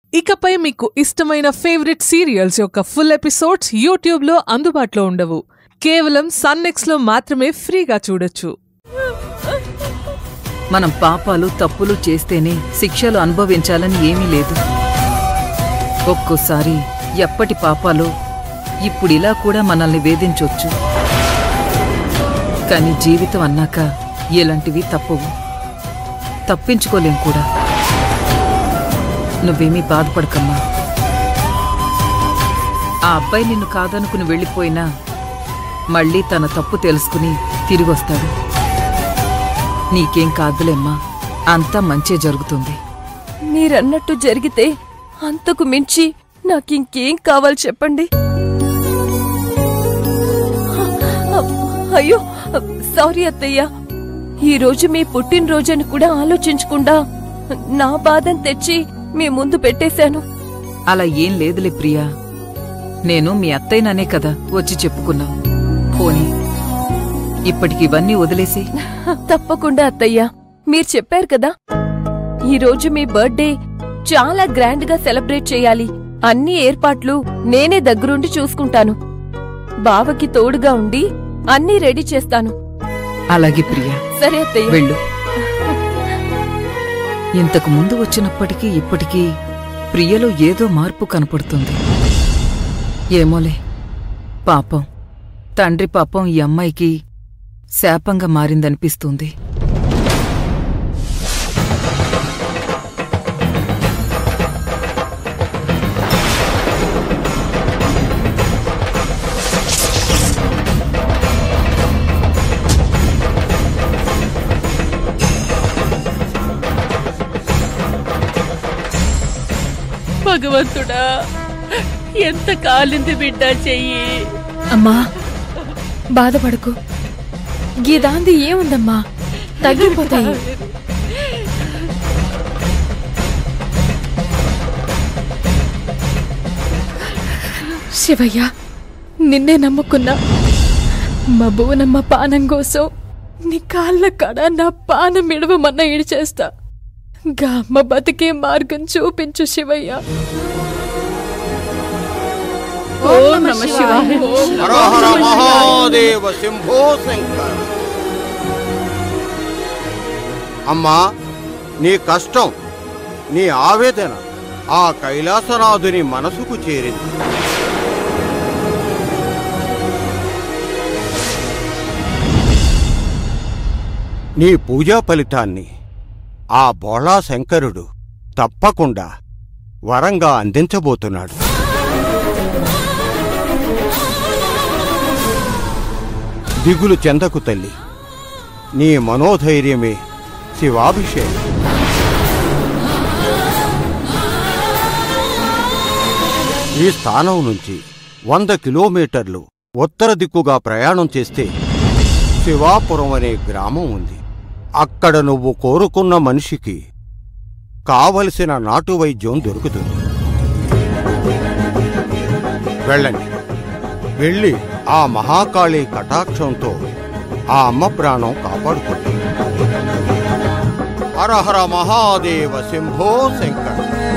ఇకపై మీకు ఇష్టమైన ఫేవరెట్ సీరియల్స్ యొక్క ఫుల్ ఎపిసోడ్స్ యూట్యూబ్లో అందుబాటులో ఉండవు కేవలం సన్నెక్స్లో మాత్రమే ఫ్రీగా చూడొచ్చు మనం పాపాలు తప్పులు చేస్తేనే శిక్షలు అనుభవించాలని ఏమీ లేదు ఒక్కోసారి ఎప్పటి పాపాలో ఇప్పుడిలా కూడా మనల్ని వేధించొచ్చు కాని జీవితం అన్నాక ఇలాంటివి తప్పవు తప్పించుకోలేం కూడా నువ్వేమీ బాధపడకమ్మా ఆ అబ్బాయి నిన్ను కాదనుకుని వెళ్ళిపోయినా మళ్ళీ తన తప్పు తెలుసుకుని తిరిగొస్తాడు నీకేం కాదులేమ్మా అంతా మంచే జరుగుతుంది మీరన్నట్టు జరిగితే అంతకు మించి నాకింకేం కావాలి చెప్పండి అయ్యో సారీ అత్తయ్య ఈ రోజు మీ పుట్టినరోజని కూడా ఆలోచించకుండా నా బాధను తెచ్చి మీ ముందు పెట్టేశాను అలా ఏం లేదులే ప్రియా నేను మీ అత్తయ్యననే కదా వచ్చి చెప్పుకున్నావు పోనీ ఇప్పటికి ఇవన్నీ వదిలేసి తప్పకుండా అత్తయ్య మీరు చెప్పారు కదా ఈ రోజు మీ బర్త్డే చాలా గ్రాండ్ గా సెలబ్రేట్ చేయాలి అన్ని ఏర్పాట్లు నేనే దగ్గరుండి చూసుకుంటాను బావకి తోడుగా ఉండి అన్నీ రెడీ చేస్తాను అలాగే ప్రియా సరే అత్తయ్య వెళ్ళు ఇంతకు ముందు వచ్చినప్పటికీ ఇప్పటికీ ప్రియలో ఏదో మార్పు కనపడుతుంది ఏమోలే పాపం తండ్రి పాపం ఈ అమ్మాయికి శాపంగా మారిందనిపిస్తుంది భగవంతుడా ఎంత కాలింది బిడ్డ చెయ్యి అమ్మా బాధపడకు గీదాంది ఏముందమ్మా తగ్గిపోతాయి శివయ్య నిన్నే నమ్ముకున్నా మా భువనమ్మ పానం కోసం నీ కాళ్ళ కడ నా పానం ఇడవమన్న ఇడిచేస్తా గా అమ్మ బతికే మార్గం చూపించు శివయ్య ఓం నమ శివాయ హర హర మహాదేవ శంభో శంకర అమ్మా నీ కష్టం నీ ఆవేదన ఆ కైలాసనాథుని మనసుకు చేరింది నీ పూజా ఫలితాన్ని ఆ బోళా శంకరుడు తప్పకుండా వరంగా అందించబోతున్నాడు దిగులు చెందకు తల్లి నీ మనోధైర్యమే శివాభిషేకం ఈ స్థానం నుంచి వంద కిలోమీటర్లు ఉత్తర దిక్కుగా ప్రయాణం చేస్తే శివాపురం అనే గ్రామం ఉంది అక్కడ నువ్వు కోరుకున్న మనిషికి కావలసిన నాటు వైద్యం దొరుకుతుంది వెళ్ళండి వెళ్ళి ఆ మహాకాళి కటాక్షంతో ఆ అమ్మ ప్రాణం కాపాడుకోండి హర హర మహాదేవ శంభో శంకర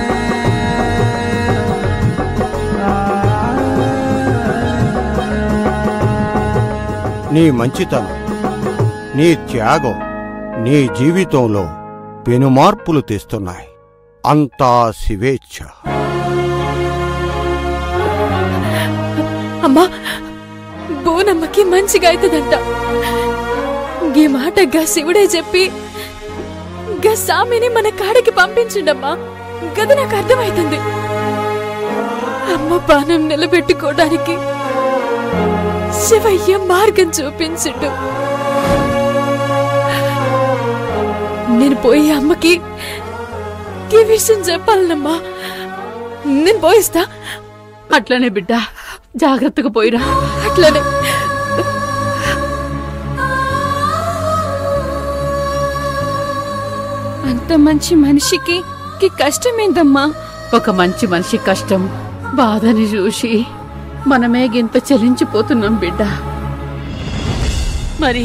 నీ మంచితనం నీ త్యాగం నీ జీవితంలో పెనుమార్పులు తెస్తున్నాయి అంతా శివేచ్ఛ అమ్మా బోనమ్మకి మంచిగా అవుతుందంట ఈ మాట గా శివుడే చెప్పి గా సామిని మన కాడికి పంపించిండమ్మా గది నాకు అర్థమైతుంది అమ్మ పానం నిలబెట్టుకోవడానికి శివయ్య మార్గం చూపించిండు నేను పోయి అమ్మకి ఈ విషయం చెప్పాలనమ్మా నేను పోయిస్తా అట్లనే బిడ్డ జాగ్రత్తగా పోయిరా అట్లనే అంత మంచి మనిషికి కి కష్టమేందమ్మా ఒక మంచి మనిషి కష్టం బాధని చూసి మనమే గింత చలించిపోతున్నాం బిడ్డ మరి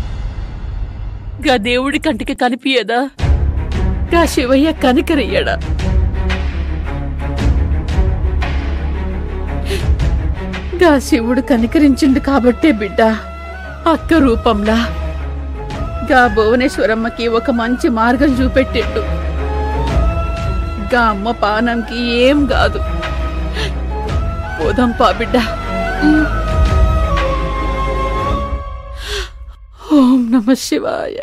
గా దేవుడి కంటికి కనిపించదా గా శివయ్య కనికరయ్యడా గా శివుడు కనికరించిండు కాబట్టే బిడ్డ అక్క రూపంలా గా భువనేశ్వరమ్మకి ఒక మంచి మార్గం చూపెట్టిండు గా అమ్మ పానంకి ఏం కాదు పోదాంపా బిడ్డ ఓం నమ శివాయ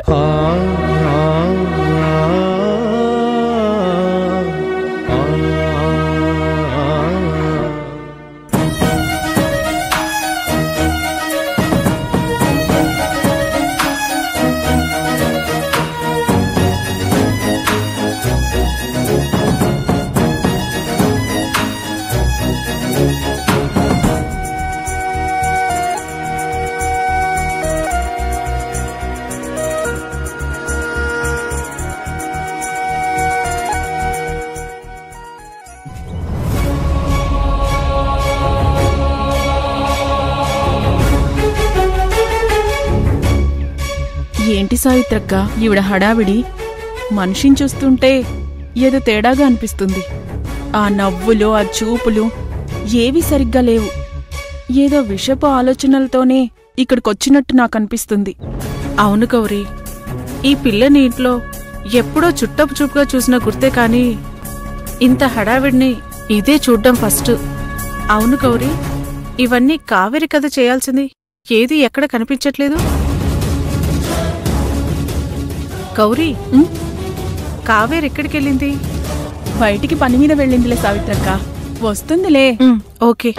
ఏంటి సావిత్రక్క ఈవిడ హడావిడి మనిషిని చూస్తుంటే ఏదో తేడాగా అనిపిస్తుంది ఆ నవ్వులు ఆ చూపులు ఏవి సరిగ్గా లేవు ఏదో విషపు ఆలోచనలతోనే ఇక్కడికొచ్చినట్టు నాకు అనిపిస్తుంది అవును గౌరీ ఈ పిల్లని ఇంట్లో ఎప్పుడో చుట్టపు చూపుగా చూసిన గుర్తే కానీ ఇంత హడావిడిని ఇదే చూడ్డం ఫస్ట్ అవును గౌరీ ఇవన్నీ కావేరి కథ చేయాల్సింది ఏది ఎక్కడ కనిపించట్లేదు గౌరీ కావేరి ఎక్కడికెళ్ళింది బయటికి పని మీద వెళ్ళిందిలే సావిత్రక్క వస్తుందిలే ఓకే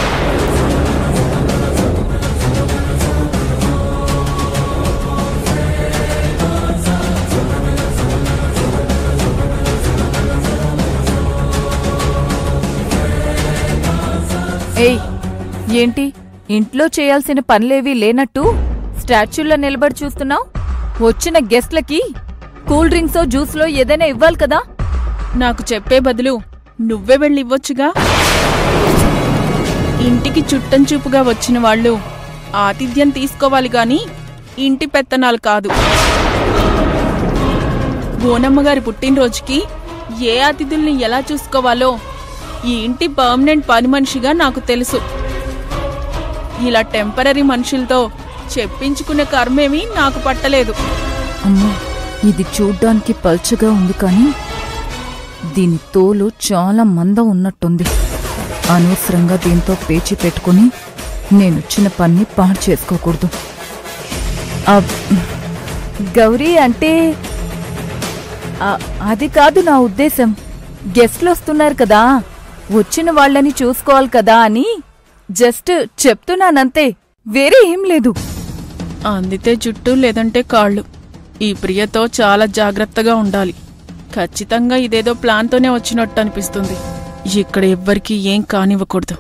ఏయ్ ఏంటి ఇంట్లో చేయాల్సిన పనులేవీ లేనట్టు స్టాచ్యూల్లో నిలబడి చూస్తున్నావు వచ్చిన గెస్ట్లకి కూల్ డ్రింక్సో జ్యూస్లో ఏదైనా ఇవ్వాలి కదా నాకు చెప్పే బదులు నువ్వే వెళ్ళి ఇవ్వొచ్చుగా ఇంటికి చుట్టం చూపుగా వచ్చిన వాళ్ళు ఆతిథ్యం తీసుకోవాలి గాని ఇంటి పెత్తనాలు కాదు బోనమ్మగారి పుట్టినరోజుకి ఏ అతిథుల్ని ఎలా చూసుకోవాలో ఈ ఇంటి పర్మనెంట్ పని మనిషిగా నాకు తెలుసు ఇలా టెంపరీ మనుషులతో చెప్పించుకునే కర్మేమీ నాకు పట్టలేదు అమ్మో ఇది చూడ్డానికి పల్చగా ఉంది కానీ దీని తోలు చాలా మంద ఉన్నట్టుంది అనవసరంగా దీంతో పేచి పెట్టుకుని నేనొచ్చిన పన్ని పాడు చేసుకోకూడదు అబ్, గౌరీ అంటే ఆ, అది కాదు నా ఉద్దేశం గెస్ట్లు వస్తున్నారు కదా వచ్చిన వాళ్ళని చూసుకోవాలి కదా అని జస్ట్ చెప్తున్నానంతే వేరే ఏం లేదు అందితే జుట్టు లేదంటే కాళ్ళు ఈ ప్రియతో చాలా జాగ్రత్తగా ఉండాలి ఖచ్చితంగా ఇదేదో ప్లాన్తోనే వచ్చినట్టు అనిపిస్తుంది ఇక్కడ ఎవ్వరికీ ఏం కానివ్వకూడదు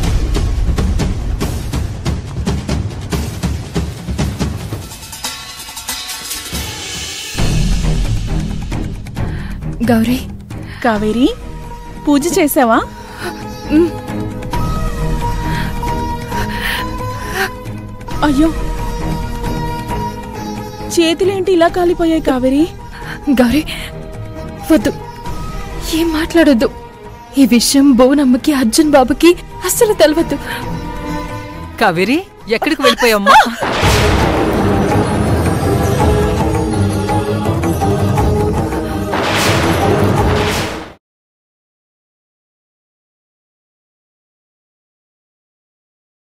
గౌరీ కావేరి పూజ చేసావా అయ్యో చేతులేంటి ఇలా కాలిపోయాయి కావేరి గౌరీ వద్దు ఏం మాట్లాడొద్దు ఈ విషయం బోనమ్మకి అర్జున్ బాబుకి అస్సలు తెలవద్దు కావేరి ఎక్కడికి వెళ్ళిపోయామ్మా